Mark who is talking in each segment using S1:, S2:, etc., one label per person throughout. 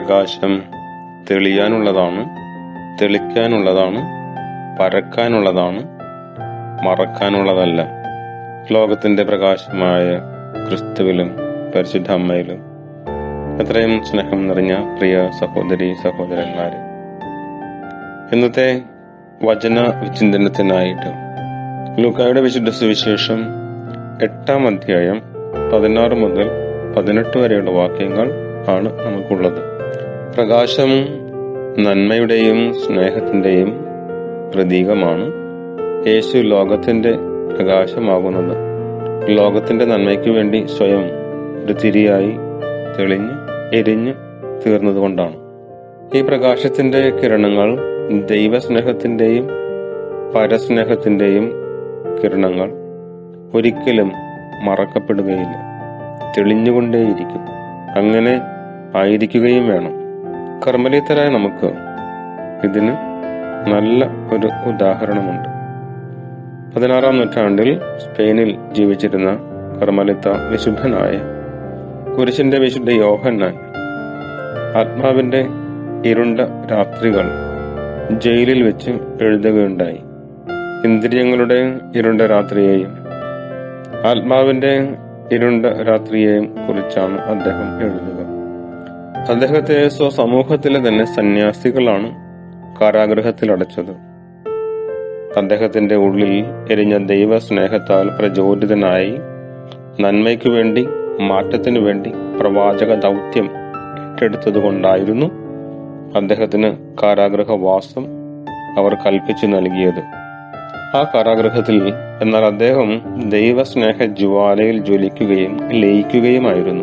S1: പ്രകാശം തെളിയാനുള്ളതാണ് തെളിക്കാനുള്ളതാണ് പരക്കാനുള്ളതാണ് മറക്കാനുള്ളതല്ല ലോകത്തിന്റെ പ്രകാശമായ ക്രിസ്തുവിലും പരിശുദ്ധ അമ്മയിലും എത്രയും സ്നേഹം നിറഞ്ഞ പ്രിയ സഹോദരി സഹോദരന്മാരെ ഇന്നത്തെ വചന വിചിന്തനത്തിനായിട്ട് ലൂക്കായുടെ വിശുദ്ധ സുവിശേഷം എട്ടാം അധ്യായം പതിനാറ് മുതൽ പതിനെട്ട് വരെയുള്ള വാക്യങ്ങൾ ആണ് നമുക്കുള്ളത് പ്രകാശം നന്മയുടെയും സ്നേഹത്തിന്റെയും പ്രതീകമാണ് യേശു ലോകത്തിന്റെ പ്രകാശമാകുന്നത് ലോകത്തിന്റെ നന്മയ്ക്ക് വേണ്ടി സ്വയം ഒരു തിരിയായി തെളിഞ്ഞ് എരിഞ്ഞ് തീർന്നതുകൊണ്ടാണ് ഈ പ്രകാശത്തിന്റെ കിരണങ്ങൾ ദൈവസ്നേഹത്തിന്റെയും പരസ്നേഹത്തിന്റെയും കിരണങ്ങൾ ഒരിക്കലും മറക്കപ്പെടുകയില്ല തെളിഞ്ഞുകൊണ്ടേയിരിക്കും അങ്ങനെ ആയിരിക്കുകയും വേണം കർമ്മലീത്തരായ നമുക്ക് ഇതിന് നല്ല ഒരു ഉദാഹരണമുണ്ട് പതിനാറാം നൂറ്റാണ്ടിൽ സ്പെയിനിൽ ജീവിച്ചിരുന്ന കർമ്മലിത്ത വിശുദ്ധനായ കുരിശിന്റെ വിശുദ്ധ യോഹന്നാൻ ആത്മാവിന്റെ ഇരുണ്ട രാത്രികൾ ജയിലിൽ വെച്ച് എഴുതുകയുണ്ടായി ഇന്ദ്രിയങ്ങളുടെ ഇരുണ്ട രാത്രിയെയും ആത്മാവിന്റെ ഇരുണ്ട രാത്രിയെയും കുറിച്ചാണ് അദ്ദേഹം എഴുതുക അദ്ദേഹത്തെ സ്വസമൂഹത്തിലെ തന്നെ സന്യാസികളാണ് കാരാഗ്രഹത്തിൽ അടച്ചത് അദ്ദേഹത്തിന്റെ ഉള്ളിൽ എരിഞ്ഞ ദൈവ സ്നേഹത്താൽ പ്രചോദിതനായി നന്മയ്ക്കു വേണ്ടി മാറ്റത്തിനു വേണ്ടി പ്രവാചക ദൗത്യം ഏറ്റെടുത്തതുകൊണ്ടായിരുന്നു അദ്ദേഹത്തിന് കാരാഗ്രഹവാസം അവർ കൽപ്പിച്ചു നൽകിയത് ആ കാരാഗ്രഹത്തിൽ എന്നാൽ അദ്ദേഹം ദൈവസ്നേഹ ജ്വാലയിൽ ജ്വലിക്കുകയും ലയിക്കുകയുമായിരുന്നു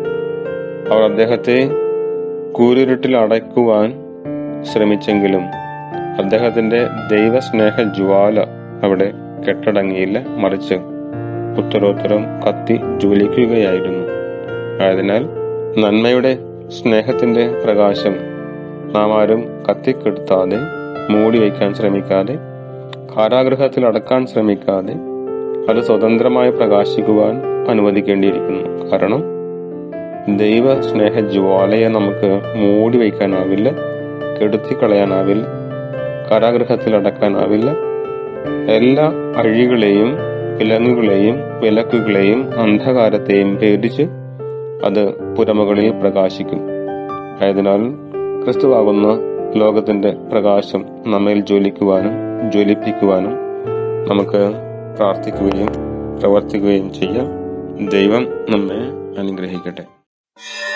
S1: അവർ അദ്ദേഹത്തെ കൂരിരുട്ടിൽ അടയ്ക്കുവാൻ ശ്രമിച്ചെങ്കിലും അദ്ദേഹത്തിന്റെ ദൈവസ്നേഹ ജ്വാല അവിടെ കെട്ടടങ്ങിയില്ല മറിച്ച് ഉത്തരോത്തരം കത്തി ജ്വലിക്കുകയായിരുന്നു ആയതിനാൽ നന്മയുടെ സ്നേഹത്തിന്റെ പ്രകാശം നാം ആരും കത്തിക്കെടുത്താതെ മൂടി വയ്ക്കാൻ ശ്രമിക്കാതെ കാരാഗൃഹത്തിൽ അടക്കാൻ ശ്രമിക്കാതെ അത് സ്വതന്ത്രമായി പ്രകാശിക്കുവാൻ അനുവദിക്കേണ്ടിയിരിക്കുന്നു കാരണം ദൈവ സ്നേഹ ജ്വാലയെ നമുക്ക് മൂടി വയ്ക്കാനാവില്ല കെടുത്തി കളയാനാവില്ല കാരാഗൃഹത്തിൽ അടക്കാനാവില്ല എല്ലാ അഴികളെയും വിലങ്ങുകളെയും വിലക്കുകളെയും അന്ധകാരത്തെയും ഭേദിച്ച് അത് പുരമകളിൽ പ്രകാശിക്കും ആയതിനാൽ ക്രിസ്തുവാകുന്ന ലോകത്തിന്റെ പ്രകാശം നമ്മിൽ ജ്വലിക്കുവാനും ജ്വലിപ്പിക്കുവാനും നമുക്ക് പ്രാർത്ഥിക്കുകയും പ്രവർത്തിക്കുകയും ചെയ്യാം ദൈവം നമ്മെ അനുഗ്രഹിക്കട്ടെ